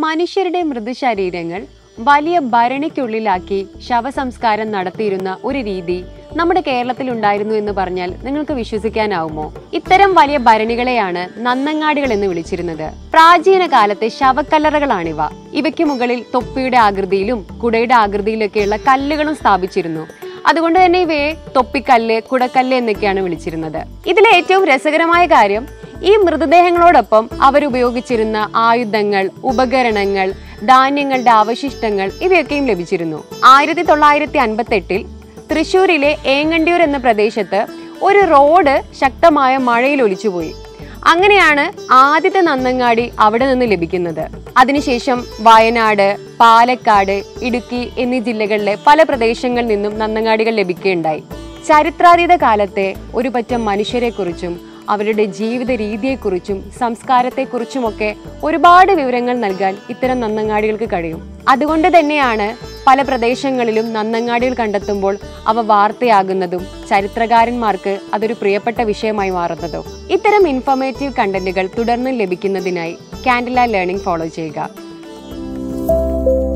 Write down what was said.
മനുഷ്യരുടെ മൃതശരീരങ്ങൾ വലിയ ഭരണിക്കുള്ളിലാക്കി ശവസംസ്കാരം നടത്തിയിരുന്ന ഒരു രീതി നമ്മുടെ കേരളത്തിൽ ഉണ്ടായിരുന്നു എന്ന് പറഞ്ഞാൽ നിങ്ങൾക്ക് വിശ്വസിക്കാനാവുമോ ഇത്തരം വലിയ ഭരണികളെയാണ് നന്നങ്ങാടികൾ എന്ന് വിളിച്ചിരുന്നത് പ്രാചീന കാലത്തെ ശവക്കല്ലറകളാണിവ ഇവയ്ക്ക് മുകളിൽ തൊപ്പിയുടെ ആകൃതിയിലും കുടയുടെ ആകൃതിയിലൊക്കെയുള്ള കല്ലുകളും സ്ഥാപിച്ചിരുന്നു അതുകൊണ്ട് തന്നെ ഇവയെ തൊപ്പിക്കല്ല് കുടക്കല്ല് എന്നൊക്കെയാണ് വിളിച്ചിരുന്നത് ഇതിലെ ഏറ്റവും രസകരമായ കാര്യം ഈ മൃതദേഹങ്ങളോടൊപ്പം അവരുപയോഗിച്ചിരുന്ന ആയുധങ്ങൾ ഉപകരണങ്ങൾ ധാന്യങ്ങളുടെ അവശിഷ്ടങ്ങൾ ഇവയൊക്കെയും ലഭിച്ചിരുന്നു ആയിരത്തി തൊള്ളായിരത്തി അൻപത്തി എട്ടിൽ തൃശൂരിലെ ഏങ്ങണ്ടിയൂർ എന്ന പ്രദേശത്ത് ഒരു റോഡ് ശക്തമായ മഴയിൽ ഒലിച്ചുപോയി അങ്ങനെയാണ് ആദ്യത്തെ നന്നങ്ങാടി അവിടെ നിന്ന് ലഭിക്കുന്നത് അതിനുശേഷം വയനാട് പാലക്കാട് ഇടുക്കി എന്നീ ജില്ലകളിലെ പല പ്രദേശങ്ങളിൽ നിന്നും നന്നങ്ങാടികൾ ലഭിക്കുകയുണ്ടായി ചരിത്രാതീത കാലത്തെ ഒരു പറ്റം മനുഷ്യരെക്കുറിച്ചും അവരുടെ ജീവിത രീതിയെക്കുറിച്ചും സംസ്കാരത്തെക്കുറിച്ചുമൊക്കെ ഒരുപാട് വിവരങ്ങൾ നൽകാൻ ഇത്തരം നന്നങ്ങാടികൾക്ക് കഴിയും അതുകൊണ്ട് തന്നെയാണ് പല പ്രദേശങ്ങളിലും നന്നങ്ങാടികൾ കണ്ടെത്തുമ്പോൾ അവ വാർത്തയാകുന്നതും ചരിത്രകാരന്മാർക്ക് അതൊരു പ്രിയപ്പെട്ട വിഷയമായി മാറുന്നതും ഇത്തരം ഇൻഫോർമേറ്റീവ് കണ്ടന്റുകൾ തുടർന്നും ലഭിക്കുന്നതിനായി കാൻഡില ലേണിംഗ് ഫോളോ ചെയ്യുക